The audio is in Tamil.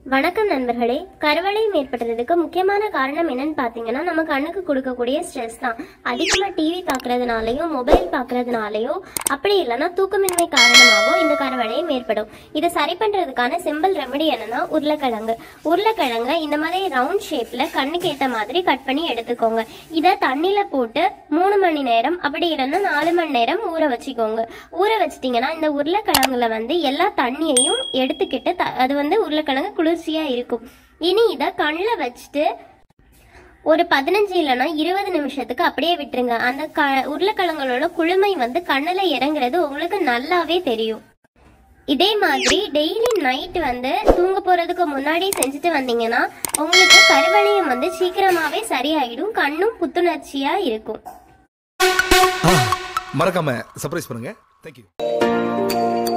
வணக்கம் நண்பர்களே கருவளையம் ஏற்படுறதுக்கு முக்கியமான காரணம் என்னன்னு பார்த்தீங்கன்னா நம்ம கண்ணுக்கு கொடுக்கக்கூடிய ஸ்ட்ரெஸ் தான் அதிகமாக டிவி பார்க்கறதுனாலயோ மொபைல் பார்க்கறதுனாலயோ அப்படி இல்லைன்னா தூக்கமின்மை காரணமாகவோ இந்த கருவளையம் ஏற்படும் இதை சரி பண்ணுறதுக்கான சிம்பிள் ரெமெடி என்னன்னா உருளைக்கிழங்கு உருளைக்கிழங்க இந்த மாதிரி ரவுண்ட் ஷேப்பில் கண்ணுக்கு ஏற்ற மாதிரி கட் பண்ணி எடுத்துக்கோங்க இதை தண்ணியில் போட்டு மூணு மணி நேரம் அப்படி இல்லைன்னா நாலு மணி நேரம் ஊற வச்சுக்கோங்க ஊற வச்சிட்டிங்கன்னா இந்த உருளைக்கிழங்குல வந்து எல்லா தண்ணியையும் எடுத்துக்கிட்டு த- அது வந்து உருளைக்கிழங்கு குளிர்ச்சியா இருக்கும் இனி இதை கண்ணில் வச்சுட்டு ஒரு பதினஞ்சு இல்லைன்னா இருபது நிமிஷத்துக்கு அப்படியே விட்டுருங்க அந்த க உருளைக்கிழங்களோட குளுமை வந்து கண்ணில் இறங்குறது உங்களுக்கு நல்லாவே தெரியும் இதே மாதிரி டெய்லி நைட் வந்து தூங்க போறதுக்கு முன்னாடி செஞ்சுட்டு வந்தீங்கன்னா உங்களுக்கு கருவளையம் வந்து சீக்கிரமாவே சரியாயிடும் கண்ணும் புத்துணர்ச்சியா இருக்கும் மறக்காம சர்ப்ரைஸ் பண்ணுங்க தேங்க்யூ